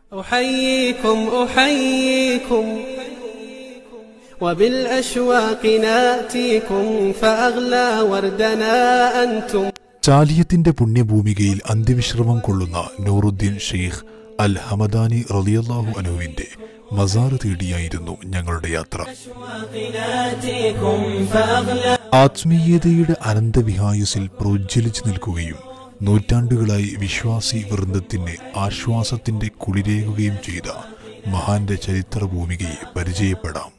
أحييكم أحييكم وبالأشواق ناتيكم فأغلى وردنا أنتم ചാലിയത്തിന്റെ പുണ്യഭൂമികയിൽ അന്ത്യവിശ്രമം കൊള്ളുന്ന നൂറുദ്ദീൻ ഷെയ്ഖ് അൽ ഹമദാനി റളിയല്ലാഹു അനുവിന്റെ മസാറ് തേടിയായിരുന്നു ഞങ്ങളുടെ യാത്ര ناتيكم فأغلى ആത്മീയതയുടെ അനന്തവിഹായുസിൽ പ്രോജ്വലിച്ചു നിൽക്കുകയും നൂറ്റാണ്ടുകളായി വിശ്വാസി വൃന്ദത്തിന് ആശ്വാസത്തിന്റെ കുളിരേകുകയും ചെയ്ത മഹാന്റെ ചരിത്ര ഭൂമികയെ പരിചയപ്പെടാം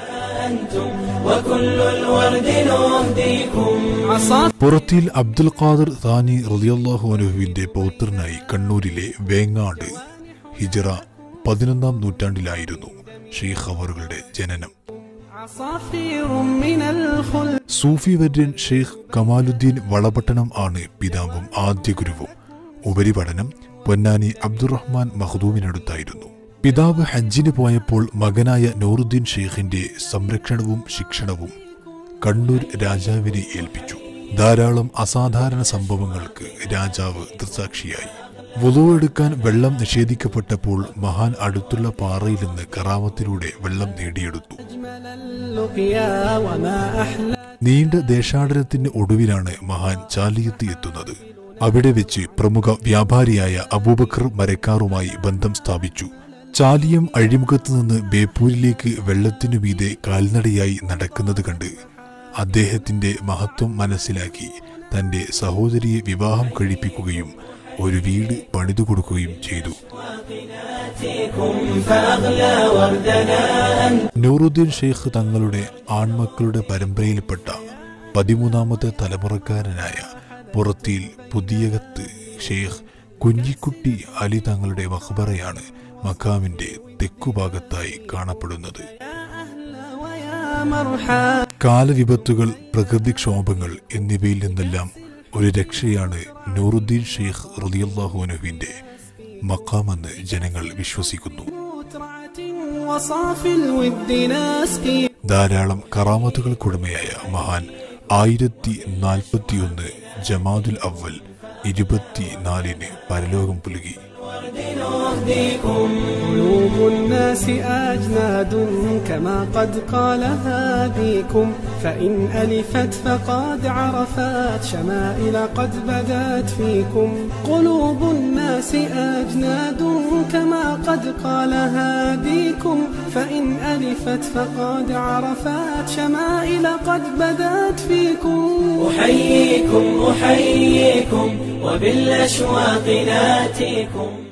وكل الورد نهديكم عصا പുറത്തിൽ അബ്ദുൽ ഖാദർ താനി റളിയല്ലാഹു അനുഹുവിന്റെ പൗത്രനായി കണ്ണൂരിലെ വേങ്ങാട് ഹിജറ പതിനൊന്നാം നൂറ്റാണ്ടിലായിരുന്നു ഷെയ്ഖ് അവറുകളുടെ ജനനം عصافير من الخلد സൂഫി വര്യൻ ഷെയ്ഖ് കമാലുദ്ദീൻ വളപട്ടണം ആണ് പിതാവും ആദ്യ ഗുരുവും ഉപരിപഠനം പൊന്നാനി അബ്ദുറഹ്മാൻ മഹദൂമിനടുത്തായിരുന്നു പിതാവ് ഹജ്ജിന് പോയപ്പോൾ മകനായ നൂറുദ്ദീൻ ഷെയ്ഖിന്റെ സംരക്ഷണവും ശിക്ഷണവും കണ്ണൂർ രാജാവിനെ ഏൽപ്പിച്ചു ധാരാളം അസാധാരണ സംഭവങ്ങൾക്ക് രാജാവ് ദൃസാക്ഷിയായി വുളുവെടുക്കാൻ വെള്ളം നിഷേധിക്കപ്പെട്ടപ്പോൾ മഹാൻ അടുത്തുള്ള പാറയിൽ നിന്ന് കറാമത്തിലൂടെ വെള്ളം നേടിയെടുത്തു أجمل اللقيا وما أحلى നീണ്ട ദേശാടനത്തിന് ഒടുവിലാണ് മഹാൻ ചാലിയത്ത് എത്തുന്നത് അവിടെ വെച്ച് പ്രമുഖ വ്യാപാരിയായ അബൂബക്കർ മരക്കാറുമായി ബന്ധം സ്ഥാപിച്ചു ചാലിയം അഴിമുഖത്ത് നിന്ന് ബേപ്പൂരിലേക്ക് വെള്ളത്തിനു മീതെ കാൽനടയായി നടക്കുന്നത് കണ്ട് അദ്ദേഹത്തിന്റെ മഹത്വം മനസ്സിലാക്കി തന്റെ സഹോദരിയെ വിവാഹം കഴിപ്പിക്കുകയും ഒരു വീട് പണിതു കൊടുക്കുകയും ചെയ്തു فأغلى وردنا നൂറുദ്ദീൻ ഷെയ്ഖ് തങ്ങളുടെ ആൺമക്കളുടെ പരമ്പരയിൽപ്പെട്ട പതിമൂന്നാമത്തെ തലമുറക്കാരനായ പുറത്തിൽ പുതിയകത്ത് ഷെയ്ഖ് കുഞ്ഞിക്കുട്ടി അലി തങ്ങളുടെ മഖബറയാണ് മക്കാമിന്റെ തെക്കുഭാഗത്തായി കാണപ്പെടുന്നത് أهلا ويا مرحى കാലവിപത്തുകൾ പ്രകൃതിക്ഷോഭങ്ങൾ എന്നിവയിൽ നിന്നെല്ലാം ഒരു രക്ഷയാണ് നൂറുദ്ദീൻ ഷെയ്ഖ് റളിയല്ലാഹു അൻഹുവിന്റെ മക്കാമെന്ന് ജനങ്ങൾ വിശ്വസിക്കുന്നു مترعة وصافي الود ناسكي ധാരാളം കറാമത്തുകൾക്കുടമയായ മഹാൻ ആയിരത്തി നാൽപ്പത്തിയൊന്ന് ജമാദുൽ അവൽ ഇരുപത്തിനാലിന് പരലോകം പുലുകി قلوب الناس أجناد كما قد قال هاديكم فإن ألفت فقد عرفت شمائل قد بدت فيكم قلوب الناس أجناد كما قد قال هاديكم فإن ألفت فقد عرفت شمائل قد بدت فيكم أحييكم أحييكم وبالأشواق ناتيكم